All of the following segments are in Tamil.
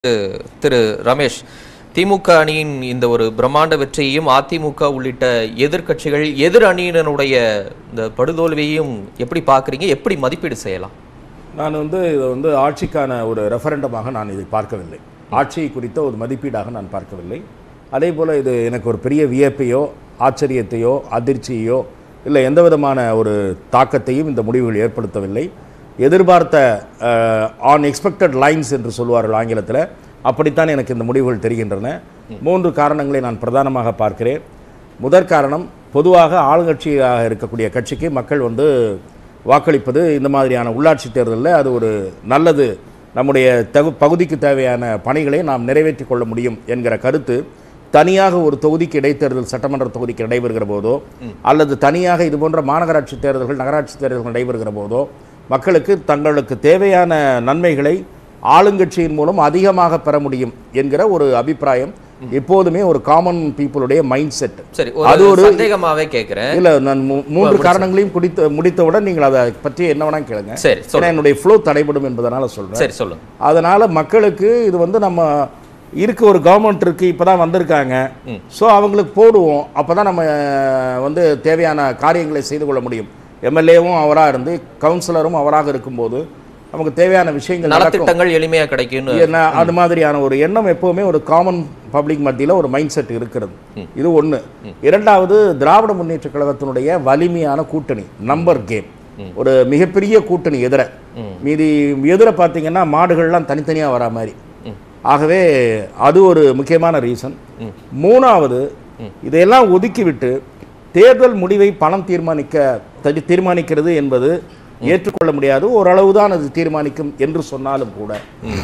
திரு ரமேஷ் திமுக அணியின் இந்த ஒரு பிரம்மாண்ட வெற்றியையும் அதிமுக உள்ளிட்ட எதிர்க்கட்சிகள் எதிர் அணியினருடைய இந்த படுதோல்வியையும் எப்படி பார்க்குறீங்க எப்படி மதிப்பீடு செய்யலாம் நான் வந்து இதை வந்து ஆட்சிக்கான ஒரு ரெஃபரண்டமாக நான் இதை பார்க்கவில்லை ஆட்சியை குறித்த ஒரு மதிப்பீடாக நான் பார்க்கவில்லை அதே போல் இது எனக்கு ஒரு பெரிய வியப்பையோ ஆச்சரியத்தையோ அதிர்ச்சியோ இல்லை எந்த விதமான ஒரு தாக்கத்தையும் இந்த முடிவுகள் ஏற்படுத்தவில்லை எதிர்பார்த்த ஆன் எக்ஸ்பெக்டட் லைன்ஸ் என்று சொல்வார்கள் ஆங்கிலத்தில் அப்படித்தான் எனக்கு இந்த முடிவுகள் தெரிகின்றன மூன்று காரணங்களை நான் பிரதானமாக பார்க்கிறேன் முதற் காரணம் பொதுவாக ஆளுங்கட்சியாக இருக்கக்கூடிய கட்சிக்கு மக்கள் வந்து வாக்களிப்பது இந்த மாதிரியான உள்ளாட்சி தேர்தலில் அது ஒரு நல்லது நம்முடைய தகு பகுதிக்கு தேவையான பணிகளை நாம் நிறைவேற்றிக் கொள்ள முடியும் என்கிற கருத்து தனியாக ஒரு தொகுதிக்கு இடைத்தேர்தல் சட்டமன்ற தொகுதிக்கு நடைபெறுகிற போதோ அல்லது தனியாக இது போன்ற மாநகராட்சி தேர்தல்கள் நகராட்சி தேர்தல்கள் நடைபெறுகிற போதோ மக்களுக்கு தங்களுக்கு தேவையான நன்மைகளை ஆளுங்கட்சியின் மூலம் அதிகமாக பெற முடியும் என்கிற ஒரு அபிப்பிராயம் எப்போதுமே ஒரு காமன் பீப்புளுடைய மைண்ட் செட் சரி அது ஒரு ஒரு சந்தேகமாவே கேட்குறேன் இல்ல நான் மூ- மூன்று காரணங்களையும் குடித்த முடித்தவுடன் நீங்கள் அதை பற்றி என்ன வேணா கேளுங்க சரி ஏன்னா சொல்லுங்க என்னுடைய ஃப்ளோ தடைபடும் என்பதனால சொல்றேன் சரி சொல்லுங்க அதனால மக்களுக்கு இது வந்து நம்ம இருக்கு ஒரு கவர்மெண்ட் இருக்கு இப்பதான் வந்திருக்காங்க ஸோ அவங்களுக்கு போடுவோம் அப்பதான் நம்ம அஹ், வந்து தேவையான காரியங்களை செய்து கொள்ள முடியும் எம்எல்ஏவும் அவராக இருந்து கவுன்சிலரும் அவராக இருக்கும்போது நமக்கு தேவையான விஷயங்கள் நடக்கும் நலத்திட்டங்கள் எளிமையா கிடைக்கும்னு என்ன அது மாதிரியான ஒரு எண்ணம் எப்பவுமே ஒரு காமன் பப்ளிக் மத்தியில ஒரு மைண்ட் செட் இருக்கிறது இது ஒண்ணு இரண்டாவது திராவிட முன்னேற்ற கழகத்தினுடைய வலிமையான கூட்டணி நம்பர் கேம் ஒரு மிகப்பெரிய கூட்டணி எதிர மீதி எதிர பார்த்தீங்கன்னா மாடுகள்லாம் தனித்தனியா வரா மாதிரி ஆகவே அது ஒரு முக்கியமான ரீசன் மூணாவது இதையெல்லாம் ஒதுக்கிவிட்டு தேர்தல் முடிவை பணம் தீர்மானிக்க தடி- தீர்மானிக்கிறது என்பது ஏற்றுக்கொள்ள முடியாது ஓரளவு தான் அது தீர்மானிக்கும் என்று சொன்னாலும் கூட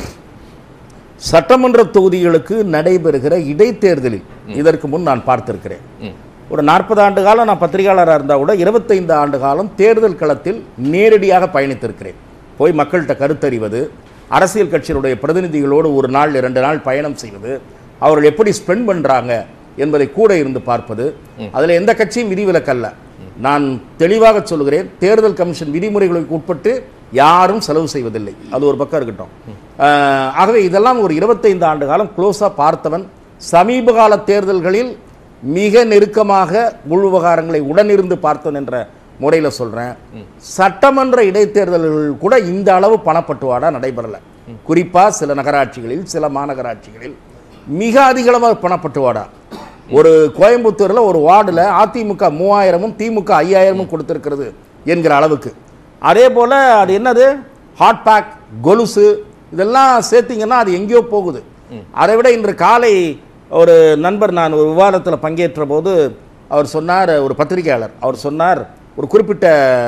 சட்டமன்ற தொகுதிகளுக்கு நடைபெறுகிற இடைத்தேர்தலில் இதற்கு முன் நான் பார்த்திருக்கிறேன் ஒரு நாற்பது ஆண்டு காலம் நான் பத்திரிகையாளராக இருந்தால் கூட இருபத்தைந்து ஆண்டு காலம் தேர்தல் களத்தில் நேரடியாக பயணித்திருக்கிறேன் போய் மக்கள்கிட்ட கருத்தறிவது அரசியல் கட்சியினுடைய பிரதிநிதிகளோடு ஒரு நாள் இரண்டு நாள் பயணம் செய்வது அவர்கள் எப்படி ஸ்பெண்ட் பண்றாங்க என்பதை கூட இருந்து பார்ப்பது அதில் எந்த கட்சியும் விதிவிலக்கல்ல நான் தெளிவாக சொல்கிறேன் தேர்தல் கமிஷன் விதிமுறைகளுக்கு உட்பட்டு யாரும் செலவு செய்வதில்லை அது ஒரு பக்கம் இருக்கட்டும் ஆஹ், ஆகவே இதெல்லாம் ஒரு இருபத்தைந்து ஆண்டு காலம் க்ளோஸாக பார்த்தவன் சமீப கால தேர்தல்களில் மிக நெருக்கமாக உள் விவகாரங்களை உடனிருந்து பார்த்தவன் என்ற முறையில் சொல்றேன் சட்டமன்ற இடைத்தேர்தல்கள் கூட இந்த அளவு பணப்பட்டுவாடா நடைபெறல குறிப்பா சில நகராட்சிகளில் சில மாநகராட்சிகளில் மிக அதிக அளவு பணப்பட்டுவாடா ஒரு கோயம்புத்தூர்ல ஒரு வார்டுல அதிமுக மூவாயிரமும் திமுக ஐயாயிரமும் கொடுத்திருக்கிறது என்கிற அளவுக்கு அதே போல அது என்னது ஹாட் பேக் கொலுசு இதெல்லாம் சேர்த்தீங்கன்னா அது எங்கேயோ போகுது அதை விட இன்று காலை ஒரு நண்பர் நான் ஒரு விவாதத்தில் பங்கேற்ற போது அவர் சொன்னார் ஒரு பத்திரிகையாளர் அவர் சொன்னார் ஒரு குறிப்பிட்ட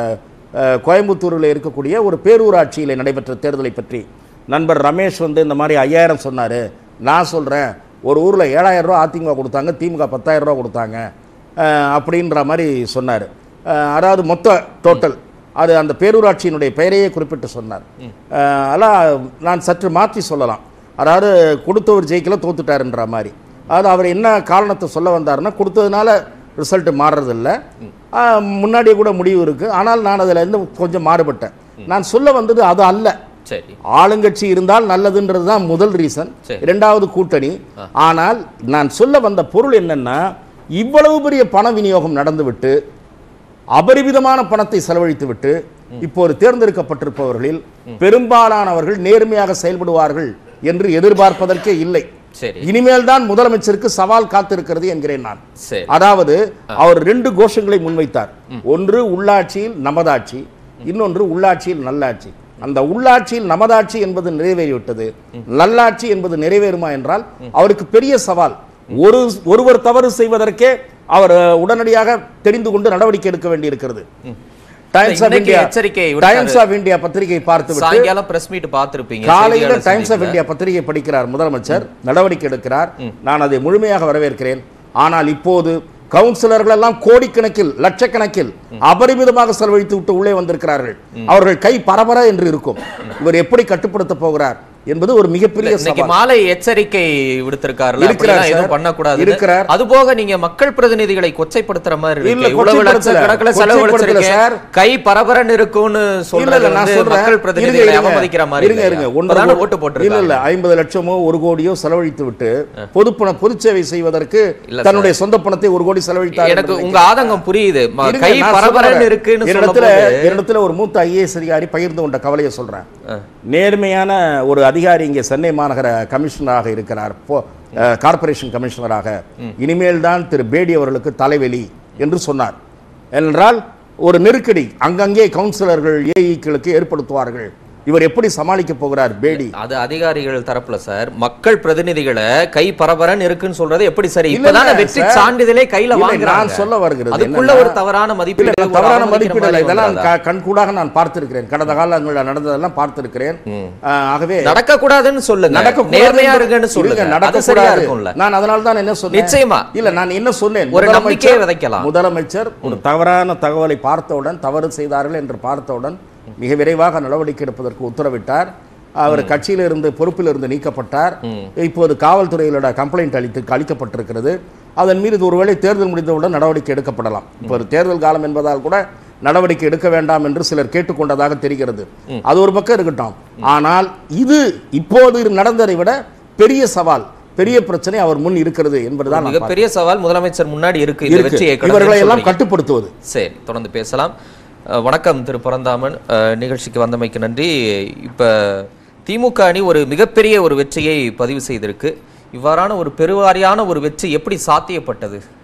அஹ், கோயம்புத்தூரில் இருக்கக்கூடிய ஒரு பேரூராட்சியில் நடைபெற்ற தேர்தலை பற்றி நண்பர் ரமேஷ் வந்து இந்த மாதிரி ஐயாயிரம் சொன்னார் நான் சொல்கிறேன் ஒரு ஊரில் ஏழாயிரம் ரூபா அதிமுக கொடுத்தாங்க திமுக பத்தாயிரம் ரூபா கொடுத்தாங்க அஹ், அப்படின்ற மாதிரி சொன்னார் அதாவது மொத்த டோட்டல் அது அந்த பேரூராட்சியினுடைய பெயரையே குறிப்பிட்டு சொன்னார் அஹ், அதெல்லாம் நான் சற்று மாற்றி சொல்லலாம் அதாவது கொடுத்தவர் ஜெயிக்கல தோத்துட்டாருன்ற மாதிரி அதாவது அவர் என்ன காரணத்தை சொல்ல வந்தாருன்னா கொடுத்ததுனால ரிசல்ட் மாறுறதில்ல ஆஹ், முன்னாடியே கூட முடிவு இருக்கு ஆனால் நான் அதில் இருந்து கொஞ்சம் மாறுபட்டேன் நான் சொல்ல வந்தது அது அல்ல சரி ஆளுங்கட்சி இருந்தால் நல்லதுன்றது தான் முதல் ரீசன் சரி. இரண்டாவது கூட்டணி ஆனால் நான் சொல்ல வந்த பொருள் என்னன்னா இவ்வளவு பெரிய பண விநியோகம் நடந்துவிட்டு அபரிமிதமான பணத்தை செலவழித்து விட்டு இப்போது தேர்ந்தெடுக்கப்பட்டிருப்பவர்களில் பெரும்பாலானவர்கள் நேர்மையாக செயல்படுவார்கள் என்று எதிர்பார்ப்பதற்கே இல்லை சரி இனிமேல் தான் முதலமைச்சருக்கு சவால் காத்திருக்கிறது என்கிறேன் நான் சரி அதாவது அவர் ரெண்டு கோஷங்களை முன்வைத்தார் ஒன்று உள்ளாட்சியில் நமதாட்சி இன்னொன்று உள்ளாட்சியில் நல்லாட்சி அந்த உள்ளாட்சியில் நமதாட்சி என்பது நிறைவேறிவிட்டது நல்லாட்சி என்பது நிறைவேறுமா என்றால் அவருக்கு பெரிய சவால் ஒரு ஒருவர் தவறு செய்வதற்கே அவர் அஹ், உடனடியாக தெரிந்து கொண்டு நடவடிக்கை எடுக்க வேண்டியிருக்கிறது டைம்ஸ் ஆஃப் இன்னைக்கு இந்தியா எச்சரிக்கை விடுத்தாரு. டைம்ஸ் ஆஃப் இந்தியா பத்திரிகை பார்த்து சாயங்காலம் பிரஸ் மீட் பார்த்திருப்பீங்க காலையில செய்தியாளர் டைம்ஸ் ஆஃப் சந்திப்புல. இந்தியா பத்திரிகை படிக்கிறார் முதலமைச்சர் நடவடிக்கை எடுக்கிறார் நான் அதை முழுமையாக வரவேற்கிறேன் ஆனால் இப்போது கவுன்சிலர்கள் எல்லாம் கோடிக்கணக்கில் லட்சக்கணக்கில் அபரிமிதமாக செலவழித்து விட்டு உள்ளே வந்திருக்கிறார்கள் அவர்கள் கை பரபர என்று இருக்கும் இவர் எப்படி கட்டுப்படுத்த போகிறார் என்பது ஒரு மிகப்பெரிய இன்னைக்கு சவால் மாலை எச்சரிக்கை விடுத்திருக்காருல்ல இருக்கிறார் அப்படிலாம் எதுவும் சார். பண்ணக்கூடாது இருக்கிறார். அது போக நீங்க மக்கள் பிரதிநிதிகளை கொச்சைப்படுத்துற மாதிரி இல்ல, இருக்கு இவ்வளவு கொச்சைப்படுத்தல. லட்சக்கணக்கில் செலவு கொச்சைப்படுத்தல வச்சிருக்கீங்க சார். கை பரபரன்னு இருக்கும்னு இல்ல சொல்றது இல்ல நான் வந்து சொல்றேன் மக்கள் இருங்க, பிரதிநிதிகளை இருங்க. அவமதிக்கிற மாதிரி இருங்க இருங்க இல்லையா? ஒன்றரை இப்பதானே கோடி- ஓட்டு இல்ல போட்டிருக்காங்க இல்ல ஐம்பது லட்சமோ ஒரு கோடியோ செலவழித்து விட்டு பொதுப்பண பொது சேவை செய்வதற்கு இல்ல தன்னுடைய சொந்த பணத்தை ஒரு கோடி செலவழித்தார் எனக்கு என்று உங்க ஆதங்கம் புரியுது ம- இருங்க, கை நான் பரபரன்னு சொல்றேன். இருக்குன்னு என்னிடத்துல சொல்லும்போது என்னிடத்துல ஒரு மூத்த ஐஏஎஸ் அதிகாரி பகிர்ந்து கொண்ட கவலையை சொல்றேன் ஆ. நேர்மையான ஒரு அதிகாரி இங்கே சென்னை மாநகர கமிஷனராக இருக்கிறார் போ- அஹ், கார்ப்பரேஷன் கமிஷனராக இனிமேல் தான் திரு பேடி அவர்களுக்கு தலைவலி என்று சொன்னார் என்றால் ஒரு நெருக்கடி அங்கங்கே கவுன்சிலர்கள் ஏஇக்களுக்கு ஏற்படுத்துவார்கள் இவர் எப்படி சமாளிக்க போகிறார் பேடி அது அதிகாரிகள் தரப்புல சார் மக்கள் பிரதிநிதிகளை கை பரபரன்னு இருக்குன்னு சொல்றது எப்படி சரி இல்ல, இப்பதானே இல்ல, வெற்றி சார். சான்றிதழே கையில இல்லை, வாங்குறாங்க நான் சொல்ல வருகிறது அதுக்குள்ள என்னன்னா- ஒரு தவறான இல்ல, மதிப்பீடு நான் ஒரு தவறான அவமதிக்கிற மதிப்பீடு மாதிரி இதெல்லாம் வந்துடாதா? க- கண்கூடாக நான் பார்த்திருக்கிறேன் கடந்த காலங்களில் நடந்ததெல்லாம் பார்த்திருக்கிறேன் ஆஹ், ஆகவே நடக்க கூடாதுன்னு சொல்லுங்க நடக்கக்கூடாது நேர்மையா என்று- இருங்கன்னு சொல்லுங்க இருங்க, அது சரியா நடக்கக்கூடாது. இருக்கும்ல நான் அதனால தான் என்ன சொன்னேன் நிச்சயமா. இல்ல நான் என்ன சொன்னேன் ஒரு முதலமைச்சர்- நம்பிக்கையை விதைக்கலாம். முதலமைச்சர் ஒரு தவறான தகவலை பார்த்தவுடன் தவறு செய்தார்கள் என்று பார்த்தவுடன் மிக விரைவாக நடவடிக்கை எடுப்பதற்கு உத்தரவிட்டார் அவர் கட்சியிலிருந்து பொறுப்பிலிருந்து நீக்கப்பட்டார் இப்போது காவல்துறையிலோட கம்ப்ளைண்ட் அளித்து அளிக்கப்பட்டிருக்கிறது அதன் மீது ஒருவேளை தேர்தல் முடிந்தவுடன் நடவடிக்கை எடுக்கப்படலாம் இப்போ ஒரு தேர்தல் காலம் என்பதால் கூட நடவடிக்கை எடுக்க வேண்டாம் என்று சிலர் கேட்டுக்கொண்டதாக தெரிகிறது அது ஒரு பக்கம் இருக்கட்டும் ஆனால் இது இப்போது நடந்ததை விட பெரிய சவால் பெரிய பிரச்சனை அவர் முன் இருக்கிறது என்பதுதான் நான் மிகப்பெரிய சவால் முதலமைச்சர் முன்னாடி இருக்கு இந்த இருக்கு. வெற்றியை கடந்து இவர்களை எல்லாம் சொல்றீங்க. கட்டுப்படுத்துவது சரி தொடர்ந்து பேசலாம் அஹ், வணக்கம் திரு பரந்தாமன் அஹ், நிகழ்ச்சிக்கு வந்தமைக்கு நன்றி இப்ப திமுக அணி ஒரு மிகப்பெரிய ஒரு வெற்றியை பதிவு செய்திருக்கு இவ்வாறான ஒரு பெருவாரியான ஒரு வெற்றி எப்படி சாத்தியப்பட்டது